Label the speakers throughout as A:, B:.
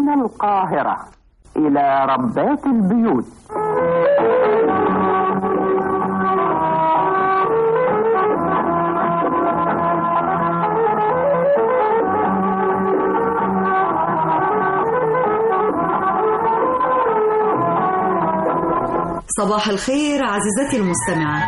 A: من القاهرة إلى ربات البيوت
B: صباح الخير عزيزتي المستمعة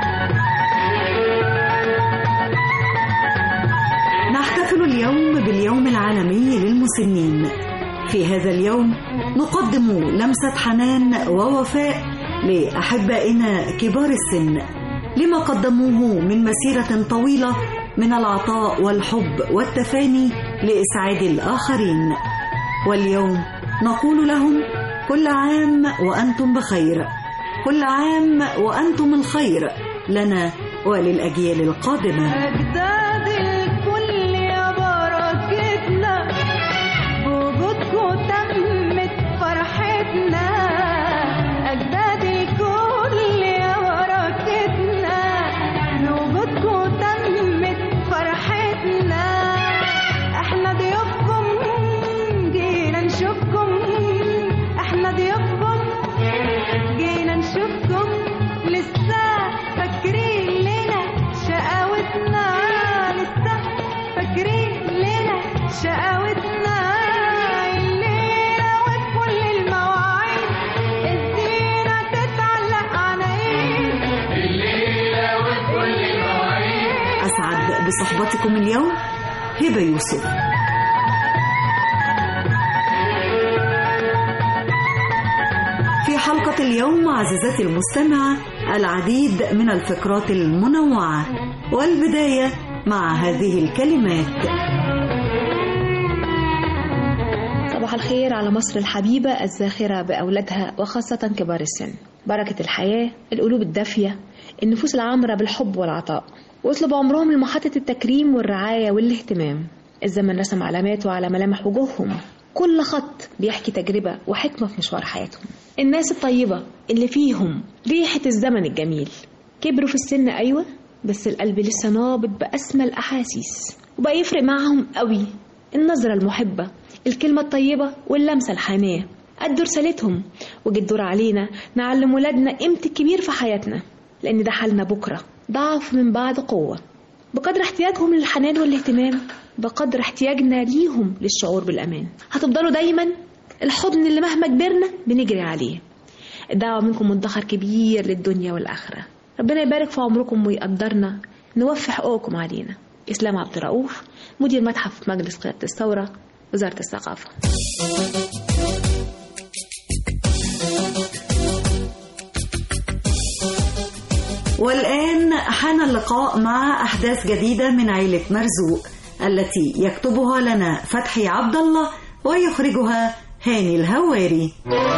B: نحتفل اليوم باليوم العالمي للمسنين في هذا اليوم نقدم لمسة حنان ووفاء لأحبائنا كبار السن لما قدموه من مسيرة طويلة من العطاء والحب والتفاني لإسعاد الآخرين واليوم نقول لهم كل عام وأنتم بخير كل عام وأنتم الخير لنا وللأجيال القادمة
C: أجداد الكل يا بركتنا بوجودكم تمت فرحتنا أجداد الكل يا بركتنا بوجودكم تمت فرحتنا احنا ضيوفكم جينا نشوفكم احنا ضيوفكم جينا نشوفكم لسه فاكرين لنا شقاوتنا لسه فاكرين لنا شقاوتنا الليلة وفي كل المواعيد الزينة تتعلق عنايين الليلة وفي كل المواعيد
B: أسعد بصحبتكم اليوم هبة يوسف في حلقة اليوم عزيزتي المستمعة العديد من الفقرات المنوعة والبداية مع هذه الكلمات
D: صباح الخير على مصر الحبيبة الزاخرة بأولادها وخاصة كبار السن بركة الحياة القلوب الدافية النفوس العامرة بالحب والعطاء واطلب عمرهم لمحطة التكريم والرعاية والاهتمام الزمن رسم علاماته على ملامح وجوههم كل خط بيحكي تجربة وحكمة في مشوار حياتهم الناس الطيبة اللي فيهم ريحة الزمن الجميل كبروا في السن أيوة بس القلب لسه نابض بأسمى الأحاسيس وبقى يفرق معهم قوي النظرة المحبة الكلمة الطيبة واللمسة الحانية أدوا رسالتهم وجه الدور علينا نعلم ولادنا قيمة الكبير في حياتنا لأن ده حالنا بكرة ضعف من بعد قوة بقدر احتياجهم للحنان والاهتمام بقدر احتياجنا ليهم للشعور بالأمان هتفضلوا دايما الحضن اللي مهما كبرنا بنجري عليه الدعوة منكم مدخر كبير للدنيا والآخرة ربنا يبارك في عمركم ويقدرنا نوفي حقوقكم علينا إسلام عبد الرؤوف مدير متحف مجلس قيادة الثورة وزارة الثقافة
B: والآن حان اللقاء مع أحداث جديدة من عيلة مرزوق التي يكتبها لنا فتحي عبد الله ويخرجها هاني الهواري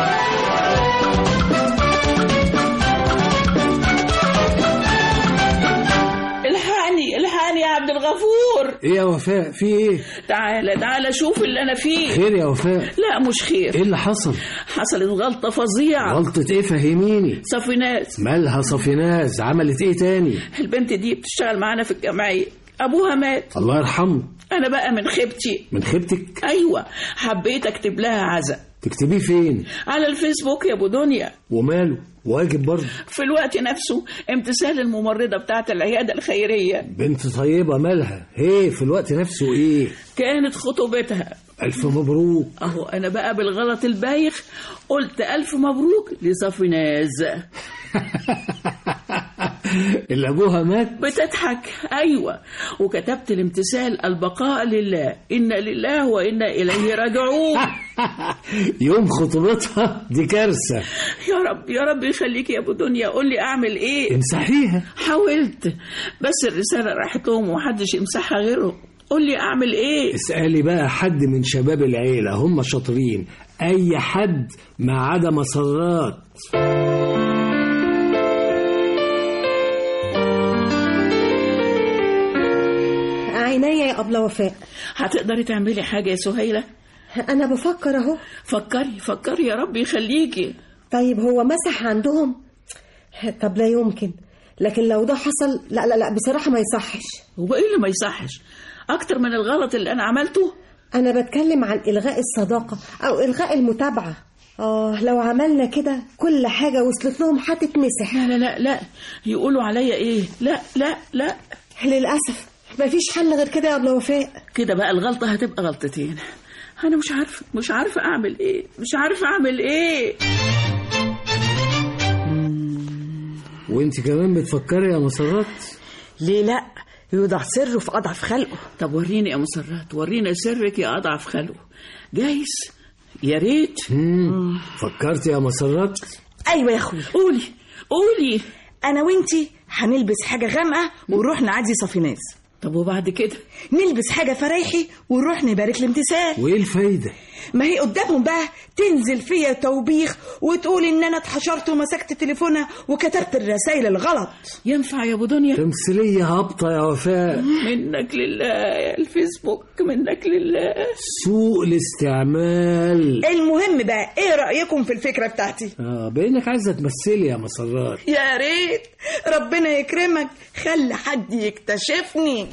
E: الحقني الحقني يا عبد الغفور
F: ايه يا وفاء في ايه
E: تعالى تعالى شوف اللي انا فيه
F: خير يا وفاء
E: لا مش خير
F: ايه اللي حصل
E: حصلت غلطة فظيعة
F: غلطة ايه فهميني
E: صفيناز
F: مالها صفيناز عملت ايه تاني
E: البنت دي بتشتغل معانا في الجمعية أبوها مات
F: الله يرحمه
E: أنا بقى من خيبتي
F: من خيبتك
E: أيوة حبيت أكتب لها عزا
F: تكتبيه فين
E: على الفيسبوك يا أبو دنيا
F: وماله واجب برضه
E: في الوقت نفسه امتثال الممرضة بتاعت العيادة الخيرية
F: بنت طيبة مالها هي في الوقت نفسه ايه
E: كانت خطوبتها
F: ألف مبروك
E: أهو أنا بقى بالغلط البايخ قلت ألف مبروك لصفيناز
F: اللي أبوها مات
E: بتضحك أيوة وكتبت الامتثال البقاء لله إنا لله وإنا إليه راجعون
F: يوم خطوبتها دي كارثة
E: يا رب يا رب يخليك يا أبو دنيا قول لي أعمل إيه
F: امسحيها
E: حاولت بس الرسالة راحت لهم ومحدش يمسحها غيرهم قول لي أعمل إيه
F: اسألي بقى حد من شباب العيلة هم شاطرين أي حد ما عدا مسرات
G: عينيا يا أبلة وفاء
E: هتقدري تعملي حاجة يا سهيلة
G: أنا بفكر أهو
E: فكري فكري يا رب يخليكي
G: طيب هو مسح عندهم طب لا يمكن لكن لو ده حصل لا لا لا بصراحة ما يصحش
E: هو ايه اللي ما يصحش اكتر من الغلط اللي انا عملته
G: انا بتكلم عن الغاء الصداقه او الغاء المتابعه اه لو عملنا كده كل حاجه وصلت لهم هتتمسح
E: لا لا لا لا يقولوا عليا ايه لا لا لا
G: للاسف مفيش حل غير كده يا ابله وفاء
E: كده بقى الغلطة هتبقى غلطتين أنا مش عارفة مش عارفة أعمل إيه مش عارفة أعمل إيه
F: وانت كمان بتفكري يا مسرات
H: ليه لا يوضع سره في أضعف خلقه
E: طب وريني يا مسرات ورينا سرك يا أضعف خلقه جايز يا ريت
F: مم. فكرتي يا مسرات
H: أيوة يا أخوي
E: قولي قولي
H: أنا وإنتي هنلبس حاجة غامقة ونروح نعدي صفيناز
E: طب وبعد كده
H: نلبس حاجة فرايحي ونروح نبارك لامتثال
F: وايه الفايده
H: ما هي قدامهم بقى تنزل فيا توبيخ وتقول ان انا اتحشرت ومسكت تليفونها وكتبت الرسائل الغلط
E: ينفع يا أبو دنيا
F: تمثيليه هابطه يا وفاء
E: منك لله يا الفيسبوك منك لله
F: سوء الاستعمال
H: المهم بقى ايه رأيكم في الفكرة بتاعتي
F: اه بانك عايزه تمثلي يا مسرات
H: يا ريت ربنا يكرمك خلي حد يكتشفني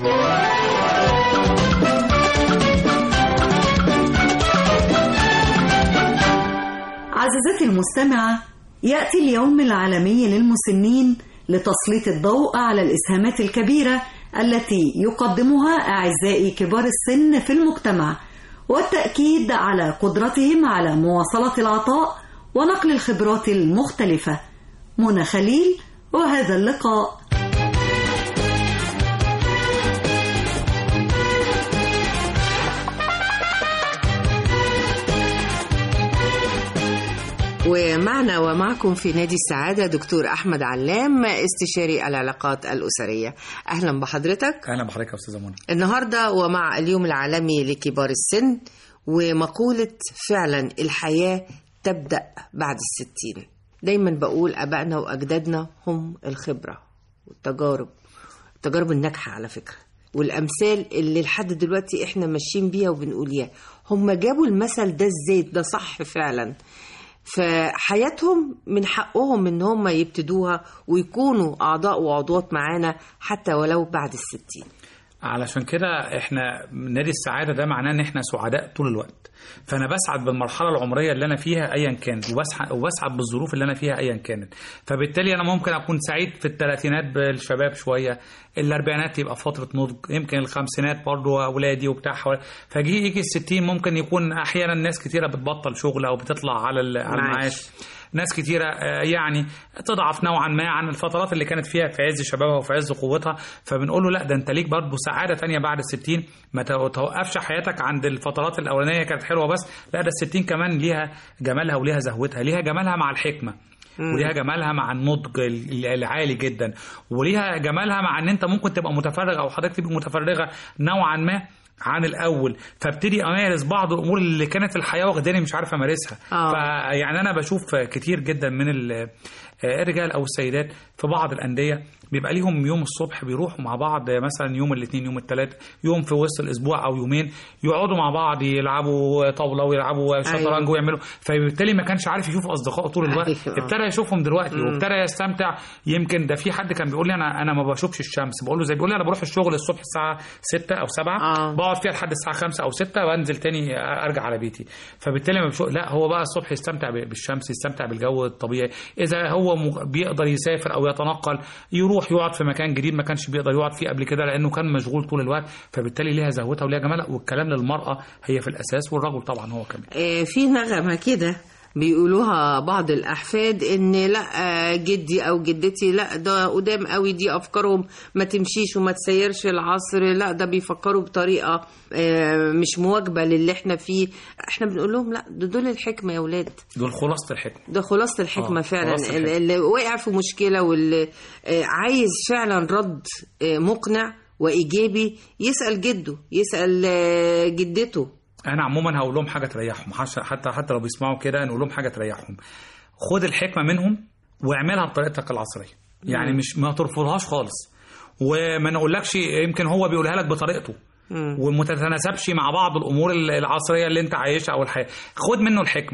B: عزيزتي المستمعة يأتي اليوم العالمي للمسنين لتسليط الضوء على الإسهامات الكبيرة التي يقدمها أعزائي كبار السن في المجتمع والتأكيد على قدرتهم على مواصلة العطاء ونقل الخبرات المختلفة منى خليل وهذا اللقاء
I: ومعنا ومعكم في نادي السعادة دكتور أحمد علام استشاري العلاقات الأسرية أهلا بحضرتك
J: اهلا بحضرتك يا استاذه منى
I: النهاردة ومع اليوم العالمي لكبار السن ومقولة فعلا الحياة تبدأ بعد الستين دايما بقول أبائنا وأجدادنا هم الخبرة والتجارب التجارب الناجحة على فكرة والأمثال اللي لحد دلوقتي احنا ماشيين بيها وبنقول يا هم جابوا المثل ده ازاي ده صح فعلا فحياتهم من حقهم ان هم يبتدوها ويكونوا اعضاء وعضوات معانا حتى ولو بعد الستين
J: علشان كده احنا نادي السعاده ده معناه ان احنا سعداء طول الوقت فانا بسعد بالمرحله العمريه اللي انا فيها ايا كانت وبسعد وبسعد بالظروف اللي انا فيها ايا كانت فبالتالي انا ممكن اكون سعيد في الثلاثينات بالشباب شويه الاربعينات يبقى فتره نضج يمكن الخمسينات برضو اولادي وبتاع حوالي فجي يجي الستين ممكن يكون احيانا ناس كتيره بتبطل شغل او بتطلع على ال- على
I: معاش.
J: المعاش ناس كتيرة آه، يعني تضعف نوعا ما عن الفترات اللي كانت فيها في عز شبابها وفي عز قوتها فبنقول له لا ده انت ليك برضه سعادة تانية بعد الستين ما تو- توقفش حياتك عند الفترات الأولانية كانت حلوة بس لا ده الستين كمان ليها جمالها وليها زهوتها ليها جمالها مع الحكمة وليها جمالها مع النضج ال- العالي جدا وليها جمالها مع ان انت ممكن تبقى متفرغ او حضرتك تبقى متفرغه نوعا ما عن الاول فابتدي امارس بعض الامور اللي كانت الحياه واخداني مش عارف امارسها
I: آه.
J: فيعني انا بشوف كتير جدا من ال- الرجال او السيدات في بعض الانديه بيبقى ليهم يوم الصبح بيروحوا مع بعض مثلا يوم الاثنين يوم الثلاث يوم في وسط الاسبوع او يومين يقعدوا مع بعض يلعبوا طاوله ويلعبوا شطرنج
I: أيوة.
J: ويعملوا فبالتالي ما كانش عارف يشوف اصدقائه طول الوقت
I: أيوة.
J: ابتدى يشوفهم دلوقتي وابتدى يستمتع يمكن ده في حد كان بيقول لي انا انا ما بشوفش الشمس بقول له زي بيقول لي انا بروح الشغل الصبح الساعه 6 او 7
I: آه.
J: بقعد فيها لحد الساعه 5 او 6 وانزل تاني ارجع على بيتي فبالتالي ما بشوف لا هو بقى الصبح يستمتع ب- بالشمس يستمتع بالجو الطبيعي اذا هو م- بيقدر يسافر او يتنقل يروح يقعد في مكان جديد ما كانش بيقدر يقعد فيه قبل كده لانه كان مشغول طول الوقت فبالتالي ليها زهوتها وليها جمالها والكلام للمراه هي في الاساس والرجل طبعا هو كمان
I: آه، في نغمة كده بيقولوها بعض الأحفاد إن لا آه، جدي أو جدتي لا ده قدام قوي دي أفكارهم ما تمشيش وما تسيرش العصر لا ده بيفكروا بطريقة آه، مش مواكبة للي احنا فيه احنا بنقول لهم لا ده دول الحكمة يا ولاد
J: دول خلاصه الحكمه
I: ده خلاصة الحكمة
J: آه،
I: فعلا
J: خلاصة الحكمة.
I: اللي وقع في مشكلة واللي آه، عايز فعلا رد آه، مقنع وإيجابي يسأل جده يسأل آه، جدته
J: انا عموما هقول لهم حاجه تريحهم حش- حتى حتى لو بيسمعوا كده نقول لهم حاجه تريحهم خد الحكمه منهم واعملها بطريقتك العصريه يعني مش ما ترفضهاش خالص وما نقولكش يمكن هو بيقولها لك بطريقته وما تتناسبش مع بعض الامور ال- العصريه اللي انت عايشها او الحياه خد منه الحكمه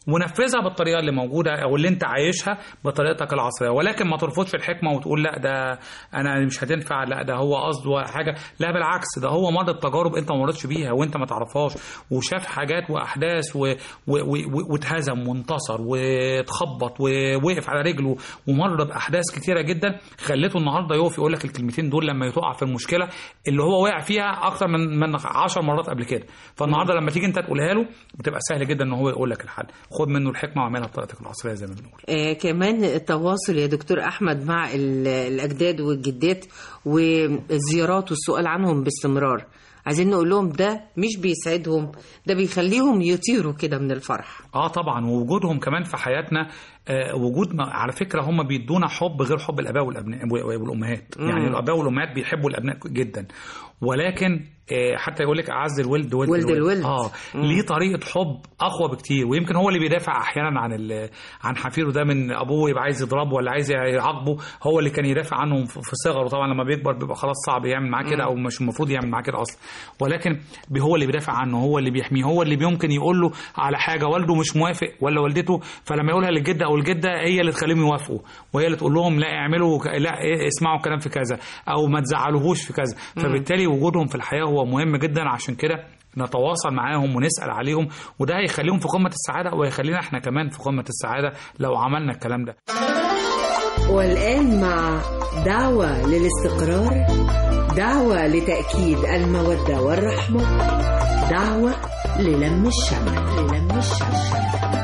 J: ونفذها بالطريقه اللي موجوده او اللي انت عايشها بطريقتك العصريه ولكن ما ترفضش الحكمه وتقول لا ده انا مش هتنفع لا ده هو قصده حاجه لا بالعكس ده هو مر بتجارب انت ما مرتش بيها وانت ما تعرفهاش وشاف حاجات واحداث و... و... و... واتهزم وانتصر واتخبط ووقف على رجله ومر باحداث كتيره جدا خلته النهارده يقف يقول لك الكلمتين دول لما يقع في المشكله اللي هو وقع فيها اكتر من من 10 مرات قبل كده فالنهارده لما تيجي انت تقولها له بتبقى سهل جدا ان هو يقول لك الحل خد منه الحكمه واعملها بطريقتك العصريه زي ما بنقول
I: آه كمان التواصل يا دكتور احمد مع ال- الاجداد والجدات والزيارات والسؤال عنهم باستمرار عايزين نقول لهم ده مش بيسعدهم ده بيخليهم يطيروا كده من الفرح
J: اه طبعا ووجودهم كمان في حياتنا آه وجود ما- على فكره هم بيدونا حب غير حب الاباء والابناء والامهات
I: مم.
J: يعني الاباء والامهات بيحبوا الابناء جدا ولكن آه حتى يقول لك اعز الولد ولد,
I: ولد الولد.
J: اه
I: مم.
J: ليه طريقه حب اقوى بكتير ويمكن هو اللي بيدافع احيانا عن ال- عن حفيده ده من ابوه يبقى عايز يضربه ولا عايز يعاقبه هو اللي كان يدافع عنه في في صغره طبعا لما بيكبر بيبقى خلاص صعب يعمل معاه كده او مش المفروض يعمل معاه كده اصلا ولكن بي- هو اللي بيدافع عنه هو اللي بيحميه هو اللي ممكن يقول له على حاجه والده مش موافق ولا والدته فلما يقولها للجده او الجده هي اللي تخليهم يوافقوا وهي اللي تقول لهم لا اعملوا ك- لا إيه، اسمعوا الكلام في كذا او ما تزعلوهوش في كذا فبالتالي وجودهم في الحياه هو مهم جدا عشان كده نتواصل معاهم ونسال عليهم وده هيخليهم في قمه السعاده وهيخلينا احنا كمان في قمه السعاده لو عملنا الكلام ده
B: والآن مع دعوة للاستقرار دعوة لتأكيد المودة والرحمة دعوة للم الشمل للم الشمل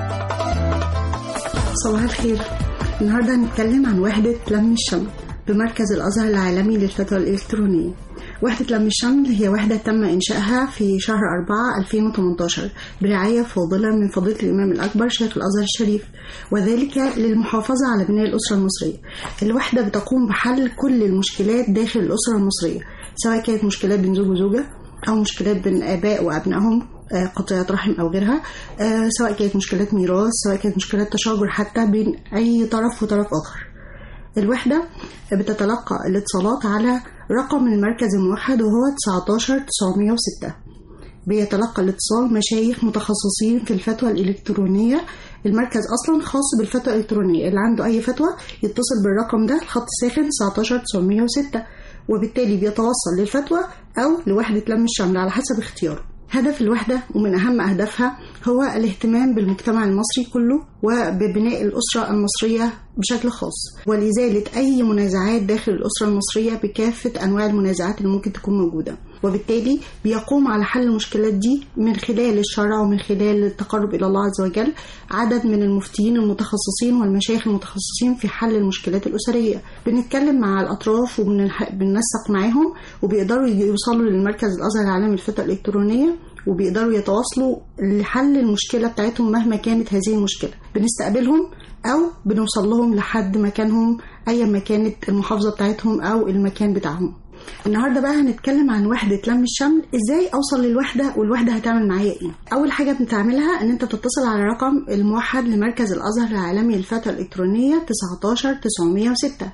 K: صباح الخير النهاردة هنتكلم عن وحدة لم الشمل بمركز الأزهر العالمي للفتوى الإلكترونية وحدة لم الشمل هي وحدة تم إنشائها في شهر 4 2018 برعاية فاضلة من فضيلة الإمام الأكبر شيخ الأزهر الشريف وذلك للمحافظة على بناء الأسرة المصرية الوحدة بتقوم بحل كل المشكلات داخل الأسرة المصرية سواء كانت مشكلات بين زوج وزوجة أو مشكلات بين آباء وأبنائهم آه، قطيعة رحم أو غيرها آه، سواء كانت مشكلات ميراث سواء كانت مشكلات تشاجر حتى بين أي طرف وطرف آخر الوحدة بتتلقى الاتصالات على رقم المركز الموحد وهو 19906 بيتلقى الاتصال مشايخ متخصصين في الفتوى الإلكترونية المركز أصلا خاص بالفتوى الإلكترونية اللي عنده أي فتوى يتصل بالرقم ده الخط الساخن 19906 وبالتالي بيتوصل للفتوى أو لوحدة لم الشمل على حسب اختياره هدف الوحدة ومن أهم أهدافها هو الاهتمام بالمجتمع المصري كله وببناء الأسرة المصرية بشكل خاص ولإزالة أي منازعات داخل الأسرة المصرية بكافة أنواع المنازعات اللي ممكن تكون موجودة وبالتالي بيقوم على حل المشكلات دي من خلال الشرع ومن خلال التقرب إلى الله عز وجل عدد من المفتيين المتخصصين والمشايخ المتخصصين في حل المشكلات الأسرية بنتكلم مع الأطراف وبننسق معاهم وبيقدروا يوصلوا للمركز الأزهر العالمي للفتوى الإلكترونية وبيقدروا يتواصلوا لحل المشكلة بتاعتهم مهما كانت هذه المشكلة بنستقبلهم أو بنوصل لهم لحد مكانهم أي ما كانت المحافظة بتاعتهم أو المكان بتاعهم النهارده بقى هنتكلم عن وحده لم الشمل ازاي اوصل للوحده والوحده هتعمل معايا ايه اول حاجه بتعملها ان انت تتصل على رقم الموحد لمركز الازهر العالمي للفتوى الالكترونيه 19 906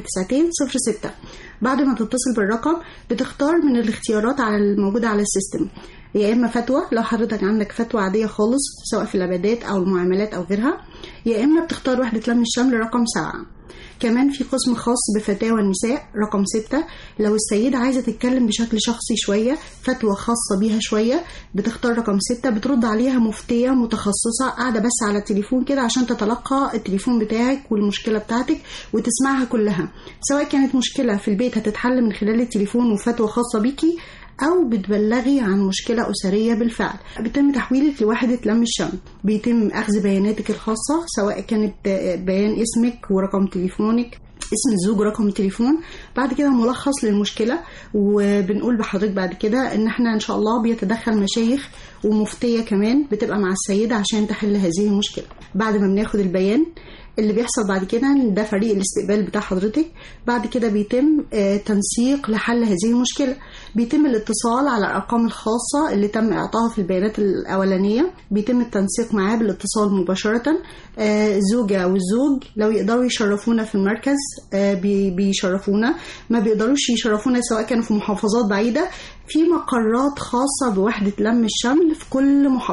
K: 19206 بعد ما تتصل بالرقم بتختار من الاختيارات على الموجوده على السيستم يا اما فتوى لو حضرتك عندك فتوى عاديه خالص سواء في العبادات او المعاملات او غيرها يا اما بتختار وحده لم الشمل رقم 7 كمان في قسم خاص بفتاوى النساء رقم ستة لو السيدة عايزة تتكلم بشكل شخصي شوية فتوى خاصة بيها شوية بتختار رقم ستة بترد عليها مفتية متخصصة قاعدة بس على التليفون كده عشان تتلقى التليفون بتاعك والمشكلة بتاعتك وتسمعها كلها سواء كانت مشكلة في البيت هتتحل من خلال التليفون وفتوى خاصة بيكي أو بتبلغي عن مشكلة أسرية بالفعل بيتم تحويلك لوحدة لم الشمل بيتم أخذ بياناتك الخاصة سواء كانت بيان اسمك ورقم تليفونك اسم الزوج ورقم التليفون بعد كده ملخص للمشكله وبنقول بحضرتك بعد كده ان احنا ان شاء الله بيتدخل مشايخ ومفتيه كمان بتبقى مع السيده عشان تحل هذه المشكله بعد ما بناخد البيان اللي بيحصل بعد كده ده فريق الاستقبال بتاع حضرتك بعد كده بيتم آه، تنسيق لحل هذه المشكله بيتم الاتصال على الارقام الخاصه اللي تم اعطائها في البيانات الاولانيه بيتم التنسيق معاه بالاتصال مباشره آه، الزوجه والزوج لو يقدروا يشرفونا في المركز آه، بي- بيشرفونا ما بيقدروش يشرفونا سواء كانوا في محافظات بعيده في مقرات خاصه بوحده لم الشمل في كل محافظه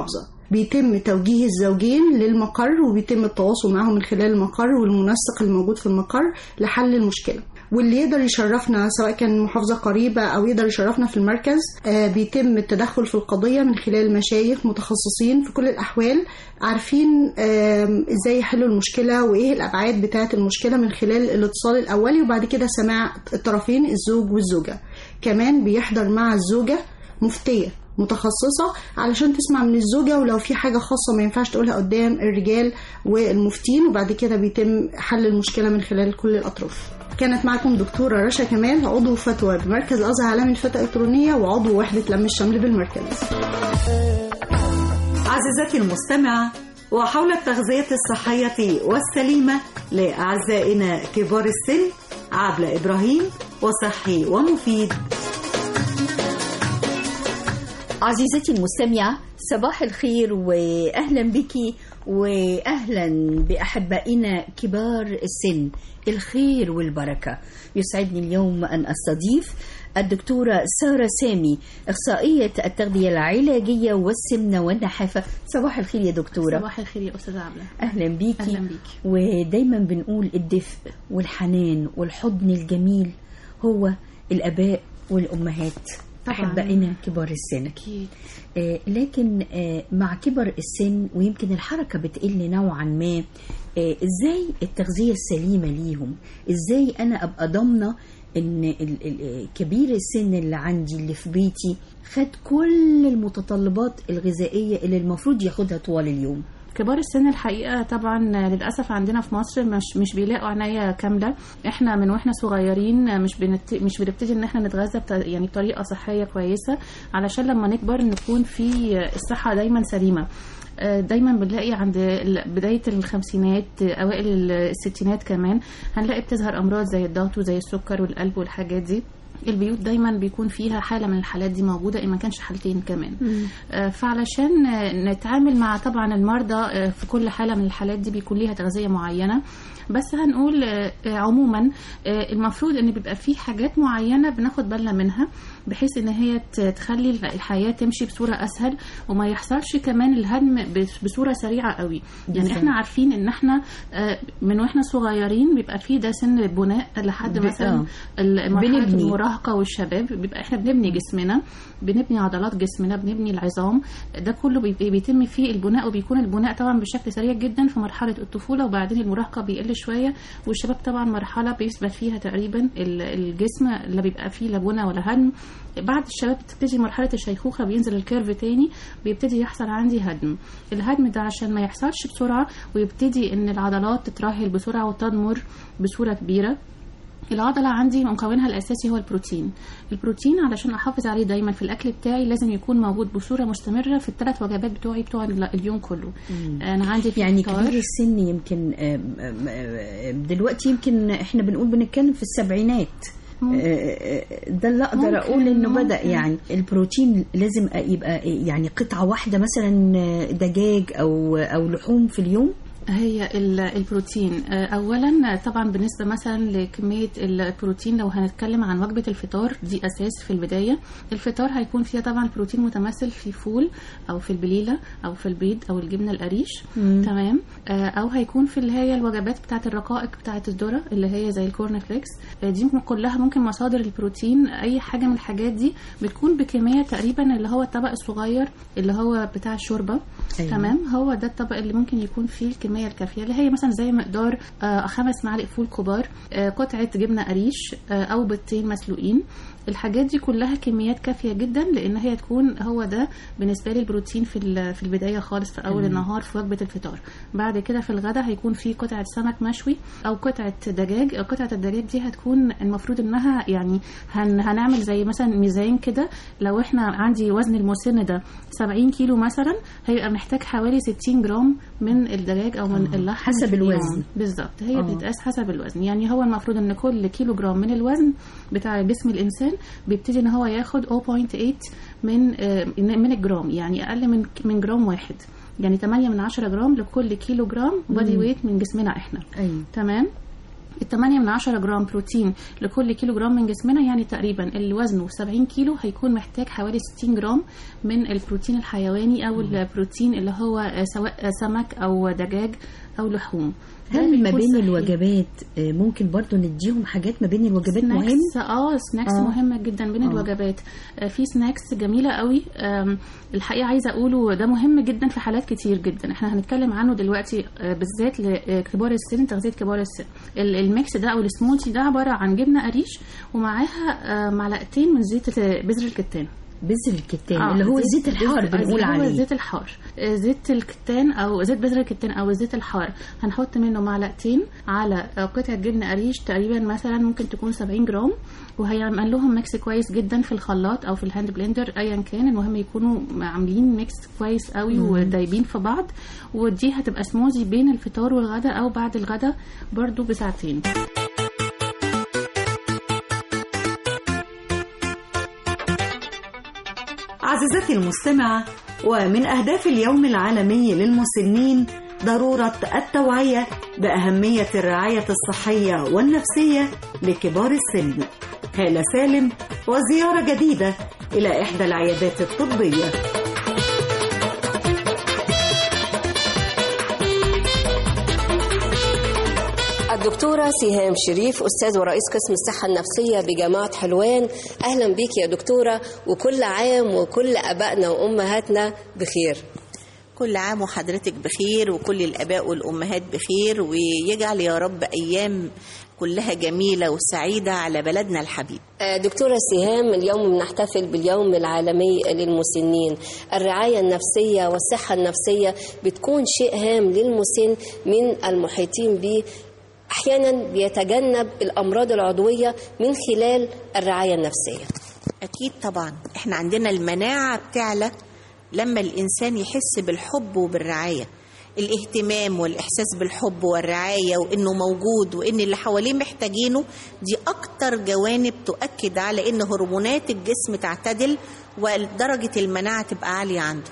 K: بيتم توجيه الزوجين للمقر وبيتم التواصل معهم من خلال المقر والمنسق الموجود في المقر لحل المشكلة واللي يقدر يشرفنا سواء كان محافظة قريبة أو يقدر يشرفنا في المركز آه، بيتم التدخل في القضية من خلال مشايخ متخصصين في كل الأحوال عارفين آم، إزاي يحلوا المشكلة وإيه الأبعاد بتاعة المشكلة من خلال الاتصال الأولي وبعد كده سماع الطرفين الزوج والزوجة كمان بيحضر مع الزوجة مفتية متخصصة علشان تسمع من الزوجة ولو في حاجة خاصة ما ينفعش تقولها قدام الرجال والمفتين وبعد كده بيتم حل المشكلة من خلال كل الأطراف كانت معكم دكتورة رشا كمال عضو فتوى بمركز الأزهر العالمي للفتاة الإلكترونية وعضو وحدة لم الشمل بالمركز
B: عزيزتي المستمعة وحول التغذية الصحية والسليمة لأعزائنا كبار السن عبلة إبراهيم وصحي ومفيد
L: عزيزتي المستمعة صباح الخير وأهلا بك وأهلا بأحبائنا كبار السن الخير والبركة يسعدني اليوم أن أستضيف الدكتورة سارة سامي إخصائية التغذية العلاجية والسمنة والنحافة صباح الخير يا دكتورة
M: صباح الخير يا أستاذة عبلة
L: أهلا بيكي
M: أهلا بيكي
L: ودايما بنقول الدفء والحنان والحضن الجميل هو الآباء والأمهات
M: طبعاً.
L: أحبائنا كبار السن
M: أكيد
L: آه، لكن آه، مع كبر السن ويمكن الحركة بتقل نوعا ما آه، ازاي التغذية السليمة ليهم ازاي انا ابقى ضامنة ان ال- ال- كبير السن اللي عندي اللي في بيتي خد كل المتطلبات الغذائية اللي المفروض ياخدها طوال اليوم
M: كبار السن الحقيقة طبعا للأسف عندنا في مصر مش مش بيلاقوا عناية كاملة احنا من واحنا صغيرين مش بنت... مش بنبتدي ان احنا نتغذى بت... يعني بطريقة صحية كويسة علشان لما نكبر نكون في الصحة دايما سليمة آه، دايما بنلاقي عند ال- بداية الخمسينات آه، أوائل الستينات كمان هنلاقي بتظهر أمراض زي الضغط وزي السكر والقلب والحاجات دي البيوت دايما بيكون فيها حالة من الحالات دي موجودة إن ما كانش حالتين كمان آه، فعلشان آه، نتعامل مع طبعا المرضى آه، في كل حالة من الحالات دي بيكون ليها تغذية معينة بس هنقول آه، آه، عموما آه، المفروض ان بيبقى في حاجات معينة بناخد بالنا منها بحيث ان هي ت- تخلي الحياة تمشي بصورة اسهل وما يحصلش كمان الهدم بس- بصورة سريعة قوي يعني
L: بالظبط.
M: احنا عارفين ان احنا آه، من واحنا صغيرين بيبقى في ده سن البناء لحد
L: ب-
M: مثلا
L: آه.
M: ال- مرحلة
L: بنبني.
M: المراهقة والشباب بيبقى احنا بنبني جسمنا بنبني عضلات جسمنا بنبني العظام ده كله بي- بيتم فيه البناء وبيكون البناء طبعا بشكل سريع جدا في مرحلة الطفولة وبعدين المراهقة بيقل شوية والشباب طبعا مرحلة بيثبت فيها تقريبا ال- الجسم لا بيبقى فيه لا بنى ولا هدم بعد الشباب بتبتدي مرحلة الشيخوخة بينزل الكيرف تاني بيبتدي يحصل عندي هدم الهدم ده عشان ما يحصلش بسرعة ويبتدي ان العضلات تترهل بسرعة وتضمر بصورة كبيرة العضلة عندي مكونها الأساسي هو البروتين البروتين علشان أحافظ عليه دايما في الأكل بتاعي لازم يكون موجود بصورة مستمرة في الثلاث وجبات بتوعي بتوع ال- اليوم كله أنا عندي في
L: يعني
M: الفطار-
L: كبير السن يمكن آم، آم، آم، دلوقتي يمكن احنا بنقول بنتكلم في السبعينات آه، آه، ده اللي اقدر
M: ممكن-
L: اقول انه بدا
M: ممكن.
L: يعني البروتين لازم يبقى يعني قطعه واحده مثلا دجاج او او لحوم في اليوم
M: هي ال- البروتين آه، اولا طبعا بالنسبه مثلا لكميه البروتين لو هنتكلم عن وجبه الفطار دي اساس في البدايه الفطار هيكون فيها طبعا البروتين متمثل في فول او في البليله او في البيض او الجبنه القريش
L: مم.
M: تمام آه، او هيكون في اللي هي الوجبات بتاعه الرقائق بتاعه الذره اللي هي زي الكورن فليكس آه، دي ممكن كلها ممكن مصادر البروتين اي حاجه من الحاجات دي بتكون بكميه تقريبا اللي هو الطبق الصغير اللي هو بتاع الشوربه
L: أيوة.
M: تمام هو ده الطبق اللي ممكن يكون فيه الكميه الكافيه اللي هي مثلا زي مقدار آه، خمس معالق فول كبار آه، قطعه جبنه قريش آه، او بيضتين مسلوقين الحاجات دي كلها كميات كافيه جدا لان هي تكون هو ده بالنسبه لي البروتين في ال- في البدايه خالص في اول
L: تمام.
M: النهار في وجبه الفطار بعد كده في الغداء هيكون في قطعه سمك مشوي او قطعه دجاج قطعه الدجاج دي هتكون المفروض انها يعني هن هنعمل زي مثلا ميزان كده لو احنا عندي وزن المسن ده 70 كيلو مثلا هيبقى محتاج حوالي 60 جرام من الدجاج او من اللحم
L: حسب
M: في اليوم.
L: الوزن.
M: بالظبط هي
L: آه.
M: بتتقاس حسب الوزن يعني هو المفروض ان كل كيلو جرام من الوزن بتاع جسم الانسان بيبتدي ان هو ياخد 0.8 من آه، من الجرام يعني اقل من من جرام واحد يعني 8 من 10 جرام لكل كيلو جرام بادي
L: مم.
M: ويت من جسمنا احنا
L: ايوه
M: تمام التمانية من عشرة جرام بروتين لكل كيلو جرام من جسمنا يعني تقريبا اللي وزنه 70 كيلو هيكون محتاج حوالي 60 جرام من البروتين الحيواني أو البروتين اللي هو آه، سواء سمك أو دجاج أو لحوم ده
L: هل ما
M: بيكون
L: بين
M: صحي.
L: الوجبات آه، ممكن برضو نديهم حاجات ما بين الوجبات
M: سناكس
L: مهم
M: اه سناكس
L: آه.
M: مهمه جدا بين
L: آه.
M: الوجبات آه، في سناكس جميله قوي آم، الحقيقه عايزه اقوله ده مهم جدا في حالات كتير جدا احنا هنتكلم عنه دلوقتي آه، بالذات لكبار السن تغذيه كبار السن ال- الميكس ده او السموتي ده عباره عن جبنه قريش ومعاها آه، معلقتين من زيت بذر الكتان
L: بذر الكتان اللي هو الزيت الحار
M: بذر-
L: بنقول
M: اللي هو
L: عليه
M: الزيت الحار آه، زيت الكتان او زيت بذر الكتان او الزيت الحار هنحط منه معلقتين على آه، قطعه جبنه قريش تقريبا مثلا ممكن تكون 70 جرام وهيعمل لهم ميكس كويس جدا في الخلاط او في الهاند بلندر ايا كان المهم يكونوا عاملين ميكس كويس قوي
L: مم.
M: ودايبين في بعض ودي هتبقى سموزي بين الفطار والغداء او بعد الغداء برضو بساعتين
B: عزيزتي المستمعة ومن أهداف اليوم العالمي للمسنين ضرورة التوعية بأهمية الرعاية الصحية والنفسية لكبار السن هالة سالم وزيارة جديدة إلى إحدى العيادات الطبية
N: الدكتورة سهام شريف أستاذ ورئيس قسم الصحة النفسية بجامعة حلوان أهلا بيك يا دكتورة وكل عام وكل أبائنا وأمهاتنا بخير
O: كل عام وحضرتك بخير وكل الآباء والأمهات بخير ويجعل يا رب أيام كلها جميلة وسعيدة على بلدنا الحبيب
N: آه، دكتورة سهام اليوم بنحتفل باليوم العالمي للمسنين الرعاية النفسية والصحة النفسية بتكون شيء هام للمسن من المحيطين به أحيانا بيتجنب الأمراض العضوية من خلال الرعاية النفسية
O: أكيد طبعا احنا عندنا المناعة بتعلى لما الإنسان يحس بالحب وبالرعاية الاهتمام والإحساس بالحب والرعاية وإنه موجود وإن اللي حواليه محتاجينه دي أكتر جوانب تؤكد على إن هرمونات الجسم تعتدل ودرجة المناعة تبقى عالية عنده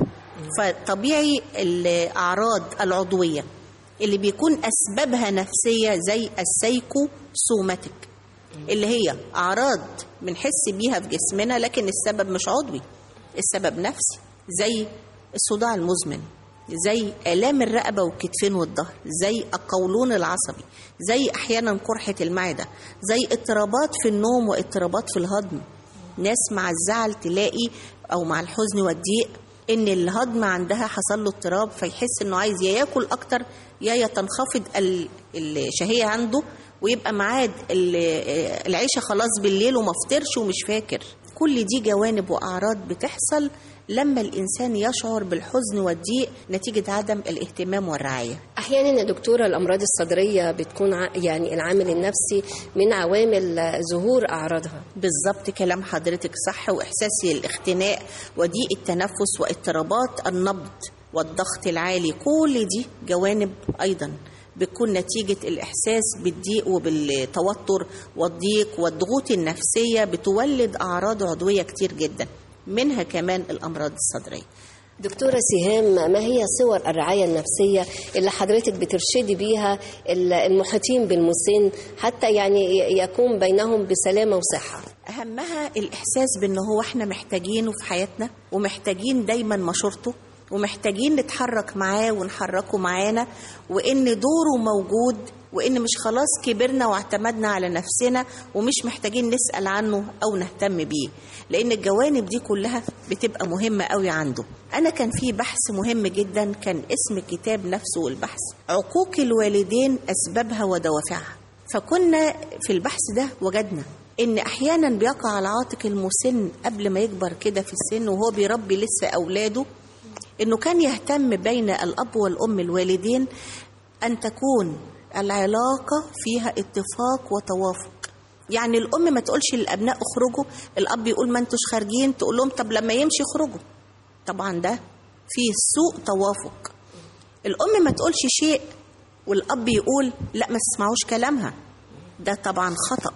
O: فطبيعي الأعراض العضوية اللي بيكون أسبابها نفسية زي السايكو سوماتيك اللي هي أعراض بنحس بيها في جسمنا لكن السبب مش عضوي السبب نفسي زي الصداع المزمن زي آلام الرقبة والكتفين والظهر زي القولون العصبي زي أحيانا قرحة المعدة زي اضطرابات في النوم واضطرابات في الهضم ناس مع الزعل تلاقي أو مع الحزن والضيق إن الهضم عندها حصل له اضطراب فيحس إنه عايز يا ياكل أكتر يا يتنخفض ال- الشهية عنده ويبقى معاد ال- العيشة خلاص بالليل وما فطرش ومش فاكر كل دي جوانب وأعراض بتحصل لما الإنسان يشعر بالحزن والضيق نتيجة عدم الاهتمام والرعاية
N: أحيانا يا دكتورة الأمراض الصدرية بتكون ع- يعني العامل النفسي من عوامل آه، ظهور أعراضها
O: بالظبط كلام حضرتك صح وإحساس الاختناق وضيق التنفس واضطرابات النبض والضغط العالي كل دي جوانب أيضا بتكون نتيجة الإحساس بالضيق وبالتوتر والضيق والضغوط النفسية بتولد أعراض عضوية كتير جدا منها كمان الأمراض الصدرية
N: دكتورة سهام ما هي صور الرعاية النفسية اللي حضرتك بترشدي بيها ال- المحيطين بالمسن حتى يعني ي- يكون بينهم بسلامة وصحة
O: أهمها الإحساس بأن هو إحنا محتاجينه في حياتنا ومحتاجين دايما مشورته ومحتاجين نتحرك معاه ونحركه معانا وإن دوره موجود وإن مش خلاص كبرنا واعتمدنا على نفسنا ومش محتاجين نسأل عنه أو نهتم بيه لأن الجوانب دي كلها بتبقى مهمة قوي عنده أنا كان في بحث مهم جدا كان اسم الكتاب نفسه والبحث عقوق الوالدين أسبابها ودوافعها فكنا في البحث ده وجدنا ان احيانا بيقع على عاتق المسن قبل ما يكبر كده في السن وهو بيربي لسه اولاده انه كان يهتم بين الاب والام الوالدين ان تكون العلاقه فيها اتفاق وتوافق يعني الام ما تقولش للابناء اخرجوا الاب يقول ما انتوش خارجين تقول لهم طب لما يمشي اخرجوا طبعا ده فيه سوء توافق الام ما تقولش شيء والاب يقول لا ما تسمعوش كلامها ده طبعا خطأ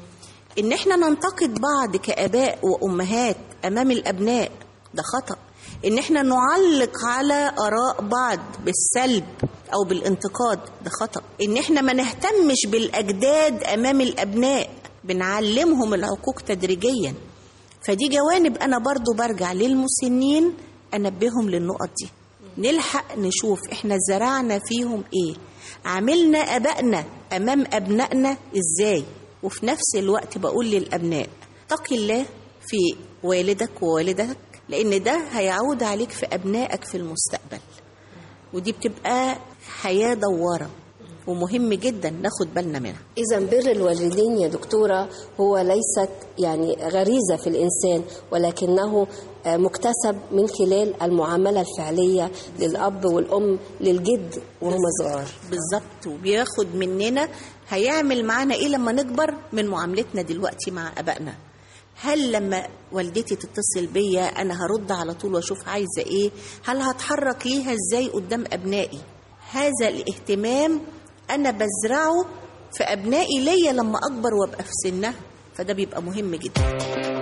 O: ان احنا ننتقد بعض كاباء وامهات امام الابناء ده خطأ ان احنا نعلق على اراء بعض بالسلب او بالانتقاد ده خطا ان احنا ما نهتمش بالاجداد امام الابناء بنعلمهم العقوق تدريجيا فدي جوانب انا برضو برجع للمسنين انبههم للنقط دي نلحق نشوف احنا زرعنا فيهم ايه عملنا ابائنا امام ابنائنا ازاي وفي نفس الوقت بقول للابناء اتقي الله في والدك ووالدتك لان ده هيعود عليك في ابنائك في المستقبل ودي بتبقى حياه دواره ومهم جدا ناخد بالنا منها
N: إذا بر الوالدين يا دكتورة هو ليست يعني غريزة في الإنسان ولكنه آه، مكتسب من خلال المعاملة الفعلية للأب والأم للجد وهم صغار
O: بالظبط وبياخد مننا هيعمل معانا ايه لما نكبر من معاملتنا دلوقتي مع ابائنا هل لما والدتي تتصل بيا انا هرد على طول واشوف عايزه ايه هل هتحرك ليها ازاي قدام ابنائي هذا الاهتمام انا بزرعه في ابنائي ليا لما اكبر وابقى في سنها فده بيبقى مهم جدا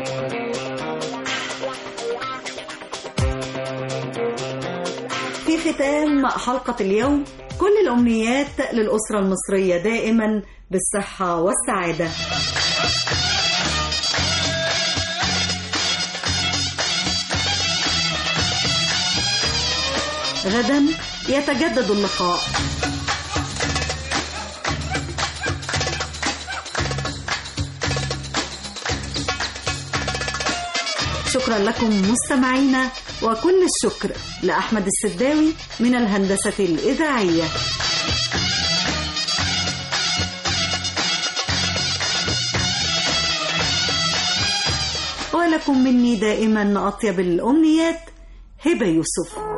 B: في ختام حلقة اليوم كل الأمنيات للأسرة المصرية دائما بالصحة والسعادة غدا يتجدد اللقاء شكرا لكم مستمعينا وكل الشكر لأحمد السداوي من الهندسة الإذاعية ولكم مني دائما أطيب الأمنيات هبة يوسف